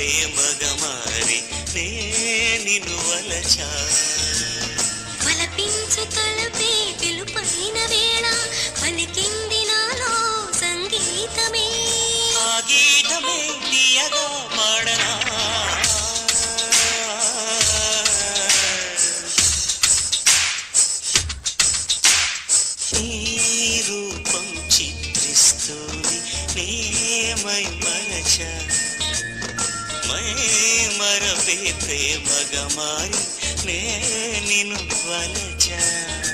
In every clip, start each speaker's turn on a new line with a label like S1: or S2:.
S1: ప్రేమగా మారి నే నిన్ను వలచా
S2: వలపించు తలపే పిలుపైన వేళ పలికింది నాలో సంగీతమే
S1: ఆ గీతమే తీయగా పాడనా నీ రూపం చిత్రిస్తుంది నేమై మరచ మై మరపే ప్రేమగా మారి నే నిన్ను వలచా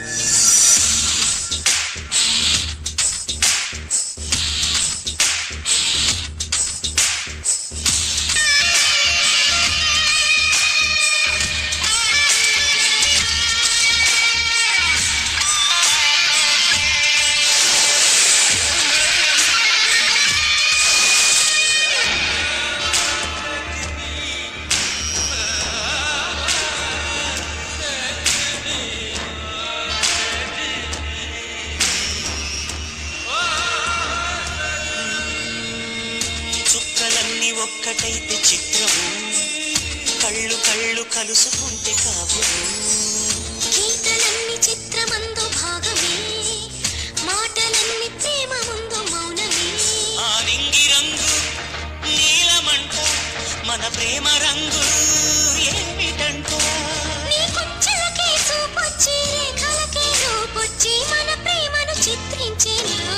S1: చుక్కలన్నీ ఒక్కటైతే చిత్రము కళ్ళు కళ్ళు కలుసుకుంటే కావ్యము
S2: గీతలన్నీ చిత్రమందు భాగమే మాటలన్నీ ప్రేమ ముందు మౌనమే
S1: ఆ నింగి రంగు నీలమంట మన ప్రేమ రంగు ఏమిటంట
S2: నీ కొంచెలకే చూపొచ్చి రేఖలకే రూపొచ్చి మన ప్రేమను చిత్రించేనా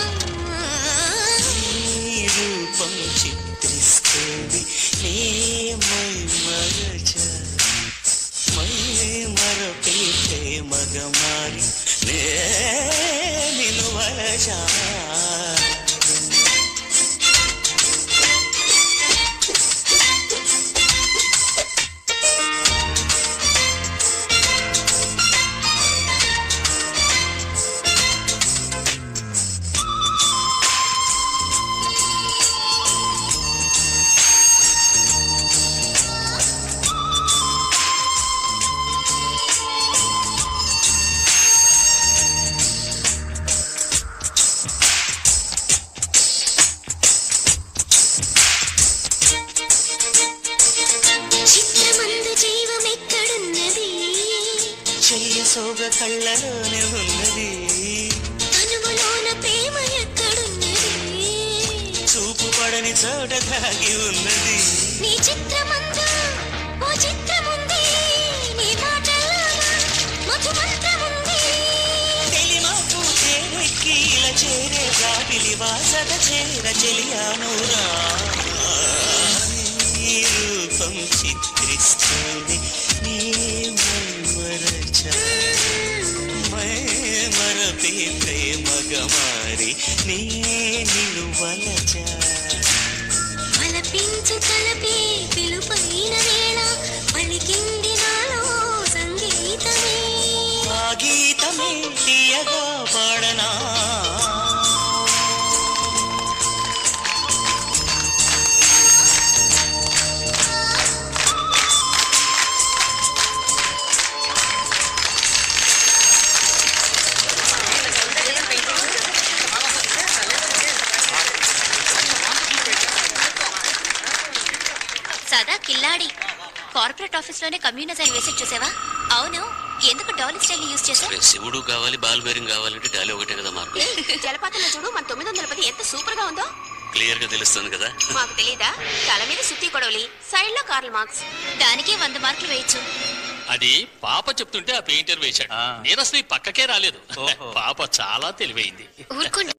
S1: నీ రూపం చిత్రిస్తుంది నే మై మరచ మై మరపే ప్రేమగ మారి నే నిన్ను వలచా
S2: చిత్రమందు జీవం ఎక్కడున్నది
S1: చెయ్య సోగ కళ్ళలోనే ఉన్నది
S2: తనువులోన ప్రేమ ఎక్కడున్నది
S1: చూపు పడని చోట దాగి ఉన్నది
S2: నీ చిత్రమందు ఓ చిత్రముంది నీ మాటల్లోన మధుమంత్రముంది
S1: తెలిమాకు తేనెక్కి ఇలా చేరే రాబిలి వాసన చేర చెలియానురా నీ రూపం చిత్రిస్తుంది నీ మరచ మై మరపే ప్రేమగ మారి నీ నిలువలచా
S2: వలపించు తలపే పిలుపైన వేళ పలికింది నాలో సంగీతమే
S1: ఆ గీతమే తీయగా పాడనా
S3: సదా కిల్లాడి కార్పొరేట్ ఆఫీస్ లోనే కమ్యూనిజం వేసి చూసావా అవును ఎందుకు డాలీ స్టైల్ యూజ్ చేసావు
S4: శివుడు కావాలి బాల్ బేరింగ్ కావాలంటే డాలి ఒకటే కదా మార్కు
S3: జలపాతంలో చూడు మన తొమ్మిది వందల పది ఎంత సూపర్ గా ఉందో
S4: క్లియర్ గా తెలుస్తుంది కదా
S3: మాకు తెలీదా తల మీద సుత్తి కొడవలి సైడ్ లో కార్ల్ మార్క్స్ దానికి వంద మార్కులు వేయచ్చు
S5: అది పాప చెప్తుంటే ఆ పెయింటర్ వేశాడు నేను అసలు ఈ పక్కకే రాలేదు పాప చాలా తెలివైంది
S3: ఊరుకోండి